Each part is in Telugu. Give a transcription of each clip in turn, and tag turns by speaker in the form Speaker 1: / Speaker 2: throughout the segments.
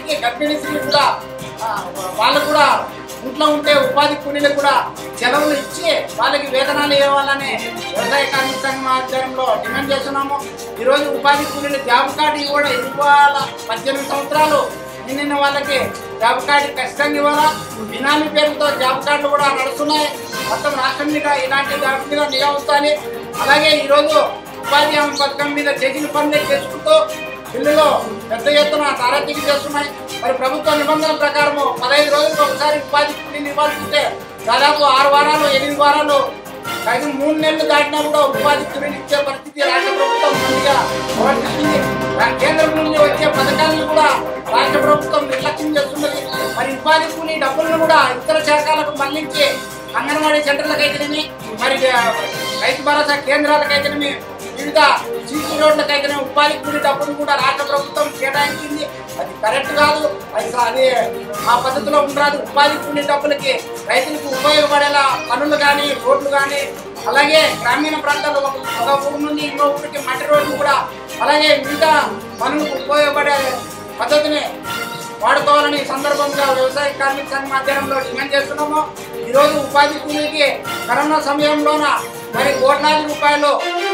Speaker 1: అలాగే గర్భిణీ స్త్రీలు కూడా ఆ, వాళ్ళకు కూడా ఇంట్లో ఉంటే ఉపాధి కూలీలకు కూడా సెలవులు ఇచ్చి వాళ్ళకి వేతనాలు ఇవ్వాలని వ్యవసాయ కార్మిక సంఘం ఆధ్వర్యంలో డిమాండ్ చేస్తున్నాము ఈరోజు ఉపాధి కూలీలు జాబ్ కార్డు కూడా ఇవ్వాల పద్దెనిమిది సంవత్సరాలు నిన్న వాళ్ళకి జాబ్ కార్డు ఖచ్చితంగా ఇవ్వాలా బినామీ పేరుతో జాబ్ కార్డులు కూడా నడుస్తున్నాయి మొత్తం రాష్ట్రం మీద ఇలాంటి దాని మీద నిఘా ఉంచాలి అలాగే ఈరోజు ఉపాధి హామీ పథకం మీద చేసిన పనులే చేసుకుంటూ బిల్లులో పెద్ద ఎత్తున తారతీకి చేస్తున్నాయి మరి ప్రభుత్వ నిబంధనల ప్రకారము పదహైదు రోజులకు ఒకసారి ఉపాధి కూలీలు ఇవ్వాల్సి ఉంటే దాదాపు ఆరు వారాలు ఎనిమిది వారాలు కనీసం మూడు నెలలు దాటినా కూడా ఉపాధి కూలీలు ఇచ్చే పరిస్థితి రాష్ట్ర ప్రభుత్వం ముందుగా ప్రవర్తిస్తుంది రా- కేంద్రం నుండి వచ్చే పథకాలను కూడా రాష్ట్ర ప్రభుత్వం నిర్లక్ష్యం చేస్తున్నది మరి ఉపాధి కూలీ డబ్బులను కూడా ఇతర శాఖలకు మళ్లించి అంగన్వాడీ సెంటర్లకు అయితేనేమి మరి ఆ, రైతు భరోసా కేంద్రాలకు అయితేనేమి వివిధ సీసీ రోడ్లకు అయితేనే ఉపాధి కూలీ డబ్బులు కూడా రాష్ట్ర ప్రభుత్వం కేటాయించింది అది కరెక్ట్ కాదు అది స- అది ఆ పద్ధతిలో ఉండరాదు ఉపాధి కూలీ డబ్బులకి రైతులకు ఉపయోగపడేలా పనులు కానీ రోడ్లు కానీ అలాగే గ్రామీణ ప్రాంతాల్లో ఒక ఒక ఊరు నుండి ఇంకో ఊరికి మట్టి రోడ్లు కూడా అలాగే మిగతా పనులకు ఉపయోగపడే పద్ధతిని వాడుకోవాలని ఈ సందర్భంగా వ్యవసాయ కార్మిక సంఘం ఆధ్వర్యంలో డిమాండ్ చేస్తున్నాము ఈరోజు ఉపాధి కూలీకి కరోనా సమయంలోన మరి కోట్లాది రూపాయలు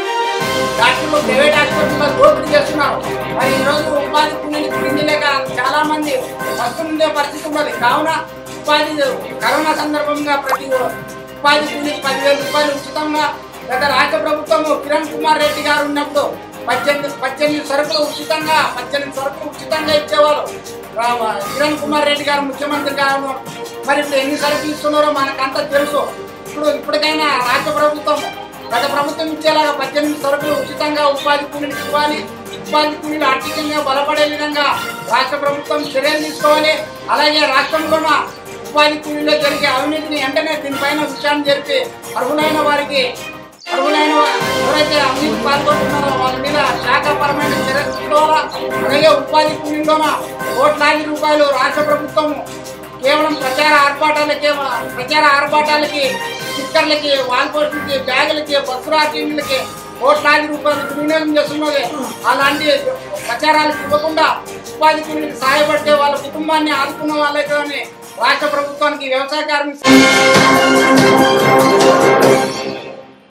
Speaker 1: డాక్టర్లు ప్రైవేట్ హాస్పిటల్లో దోపిడీ చేస్తున్నారు మరి ఈరోజు ఉపాధి కూలీలకు తిండి లేక చాలా మంది వస్తుండే పరిస్థితి ఉన్నది కావున ఉపాధి కరోనా సందర్భంగా ప్రతి ఉపాధి కూలీకి పదివేల రూపాయలు ఉచితంగా గత రాష్ట్ర ప్రభుత్వము కిరణ్ కుమార్ రెడ్డి గారు ఉన్నప్పుడు పద్దెనిమిది పద్దెనిమిది సరుకులు ఉచితంగా పద్దెనిమిది సరుకులు ఉచితంగా ఇచ్చేవారు రా- కిరణ్ కుమార్ రెడ్డి గారు ముఖ్యమంత్రి గారు మరి ఇప్పుడు ఎన్ని సరుకులు ఇస్తున్నారో మనకంతా తెలుసు ఇప్పుడు ఇప్పటికైనా రాష్ట్ర ప్రభుత్వం గత ప్రభుత్వం ఇచ్చేలాగా పద్దెనిమిది సరుకులు ఉచితంగా ఉపాధి కూలీలకు ఇవ్వాలి ఉపాధి కూలీలు ఆర్థికంగా బలపడే విధంగా రాష్ట్ర ప్రభుత్వం చర్యలు తీసుకోవాలి అలాగే రాష్ట్రంలో ఉన్న ఉపాధి కూలీలో జరిగే అవినీతిని వెంటనే దీనిపైన విషయాన్ని జరిపి అర్హులైన వారికి అర్హులైన వా- ఎవరైతే అవినీతి పాల్గొంటున్నారో వాళ్ళ మీద శాఖాపరమైన చర్యలు తీసుకోవాలా అలాగే ఉపాధి కూలీలోన కోట్లాది రూపాయలు రాష్ట్ర ప్రభుత్వం కేవలం ప్రచార ఆర్భాటాలకే ప్రచార ఆర్భాటాలకి స్టిక్కర్లకి వాల్ పోస్టులకి బ్యాగులకి బస్సు రాటీలకి కోట్లాది రూపాయలు వినియోగం చేస్తున్నది అలాంటి ప్రచారాలకు ఇవ్వకుండా ఉపాధి కూలీలకు సహాయపడితే వాళ్ళ కుటుంబాన్ని ఆదుకున్న వాళ్ళైతే రాష్ట్ర ప్రభుత్వానికి వ్యవసాయ కార్మిక